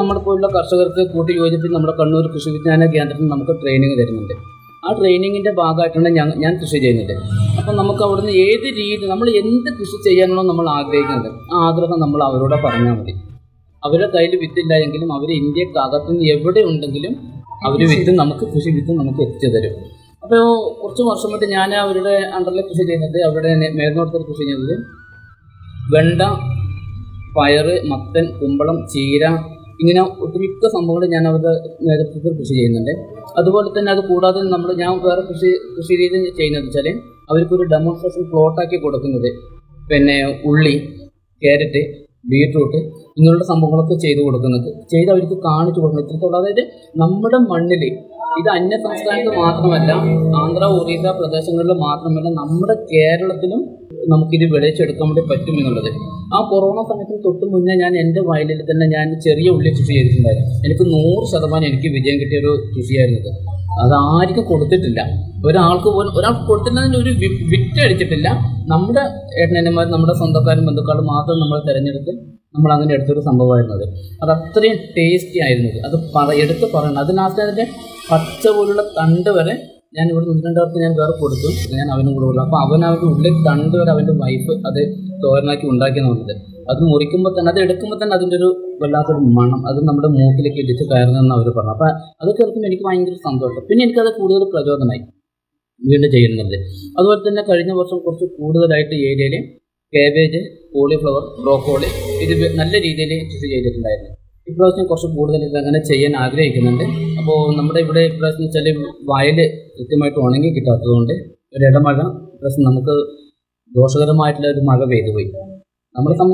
നമ്മുടെ പോലുള്ള കർഷകർക്ക് കൂട്ടി യോജിപ്പിച്ച് നമ്മുടെ കണ്ണൂർ കൃഷി വിജ്ഞാന കേന്ദ്രത്തിൽ നമുക്ക് ട്രെയിനിങ് തരുന്നുണ്ട് ആ ട്രെയിനിങ്ങിന്റെ ഭാഗമായിട്ടാണ് ഞാൻ ഞാൻ കൃഷി ചെയ്യുന്നത് അപ്പം നമുക്ക് അവിടുന്ന് ഏത് രീതി നമ്മൾ എന്ത് കൃഷി ചെയ്യാനാണോ നമ്മൾ ആഗ്രഹിക്കുന്നത് ആ ആഗ്രഹം നമ്മൾ അവരോട് പറഞ്ഞാൽ മതി അവരുടെ കയ്യിൽ വിത്തില്ല എങ്കിലും അവർ ഇന്ത്യക്കകത്ത് നിന്ന് എവിടെ ഉണ്ടെങ്കിലും അവർ വിത്ത് നമുക്ക് കൃഷി വിത്ത് നമുക്ക് എത്തിച്ചു തരും അപ്പോൾ കുറച്ച് വർഷം കൊണ്ട് ഞാൻ അവരുടെ അണ്ടറിൽ കൃഷി ചെയ്യുന്നത് അവരുടെ മേൽനോട്ടത്തിൽ കൃഷി ചെയ്യുന്നത് വെണ്ട പയറ് മത്തൻ കുമ്പളം ചീര ഇങ്ങനെ ഒട്ടുമിക്ക സംഭവങ്ങൾ ഞാൻ അവരുടെ നേതൃത്വത്തിൽ കൃഷി ചെയ്യുന്നുണ്ട് അതുപോലെ തന്നെ അത് കൂടാതെ നമ്മൾ ഞാൻ വേറെ കൃഷി കൃഷി രീതി ചെയ്യുന്നത് വെച്ചാൽ അവർക്കൊരു ഡെമോൺസ്ട്രേഷൻ പ്ലോട്ടാക്കി കൊടുക്കുന്നത് പിന്നെ ഉള്ളി ക്യാരറ്റ് ബീട്രൂട്ട് ഇങ്ങനെയുള്ള സംഭവങ്ങളൊക്കെ ചെയ്തു കൊടുക്കുന്നത് ചെയ്ത് അവർക്ക് കാണിച്ചു കൊടുക്കുന്നത് ഇത്രത്തോളം അതായത് നമ്മുടെ മണ്ണിൽ ഇത് അന്യ സംസ്ഥാനത്ത് മാത്രമല്ല ആന്ധ്ര ഒറീസ പ്രദേശങ്ങളിൽ മാത്രമല്ല നമ്മുടെ കേരളത്തിലും നമുക്കിത് വിളയിച്ചെടുക്കാൻ വേണ്ടി പറ്റും എന്നുള്ളത് ആ കൊറോണ സമയത്തിന് തൊട്ട് മുന്നേ ഞാൻ എൻ്റെ വയലിൽ തന്നെ ഞാൻ ചെറിയ ഉള്ളി കൃഷി ചെയ്തിട്ടുണ്ടായിരുന്നു എനിക്ക് നൂറ് ശതമാനം എനിക്ക് വിജയം കിട്ടിയ ഒരു കൃഷിയായിരുന്നത് അത് ആർക്കും കൊടുത്തിട്ടില്ല ഒരാൾക്ക് പോലും ഒരാൾക്ക് കൊടുത്തിട്ടുണ്ടെങ്കിൽ ഒരു വി- വിറ്റ് അടിച്ചിട്ടില്ല നമ്മുടെ ഏട്ടനന്മാർ നമ്മുടെ സ്വന്തക്കാരും ബന്ധുക്കളും മാത്രം നമ്മൾ തിരഞ്ഞെടുത്ത് നമ്മൾ അങ്ങനെ എടുത്തൊരു സംഭവമായിരുന്നത് അത് അത്രയും ടേസ്റ്റി ആയിരുന്നത് അത് പറ എടുത്ത് പറയണം അത് ലാസ്റ്റ് അതിൻ്റെ പച്ച പോലുള്ള തണ്ട് വരെ ഞാൻ ഇവിടെ നിന്നിട്ടുണ്ടവർക്ക് ഞാൻ വേറെ കൊടുത്തു ഞാൻ അവനും കൂടെ കൊടുത്തു അപ്പോൾ അവൻ അവൻ്റെ ഉള്ളിൽ തണ്ട് വരെ അവൻ്റെ വൈഫ് അത് തോരനാക്കി ഉണ്ടാക്കിയെന്നുള്ളത് അത് മുറിക്കുമ്പോൾ തന്നെ അത് എടുക്കുമ്പോൾ തന്നെ അതിൻ്റെ ഒരു വല്ലാത്തൊരു മണം അത് നമ്മുടെ മൂക്കിലേക്ക് ഇടിച്ച് കയറുന്നതെന്ന് അവർ പറഞ്ഞു അപ്പോൾ അത് കേൾക്കുമ്പോൾ എനിക്ക് ഭയങ്കര സന്തോഷം പിന്നെ എനിക്കത് കൂടുതൽ പ്രചോദനമായി വീണ്ടും ചെയ്യുന്നത് അതുപോലെ തന്നെ കഴിഞ്ഞ വർഷം കുറച്ച് കൂടുതലായിട്ട് ഏരിയയിൽ കാബേജ് കോളിഫ്ലവർ ബ്രോക്കോളി ഇത് വെ- നല്ല രീതിയിൽ കൃഷി ചെയ്തിട്ടുണ്ടായിരുന്നു ഇപ്രാവശ്യം കുറച്ച് കൂടുതൽ ഇത് അങ്ങനെ ചെയ്യാൻ ആഗ്രഹിക്കുന്നുണ്ട് അപ്പോൾ നമ്മുടെ ഇവിടെ ഇപ്രാവശ്യം വെച്ചാൽ വയൽ കൃത്യമായിട്ട് ഉണങ്ങി കിട്ടാത്തതുകൊണ്ട് ഒരു ഇടമഴ ഇപ്രാവശ്യം നമുക്ക് ദോഷകരമായിട്ടുള്ള ഒരു മഴ പെയ്തു പോയി നമ്മളെ സംബന്ധിച്ച്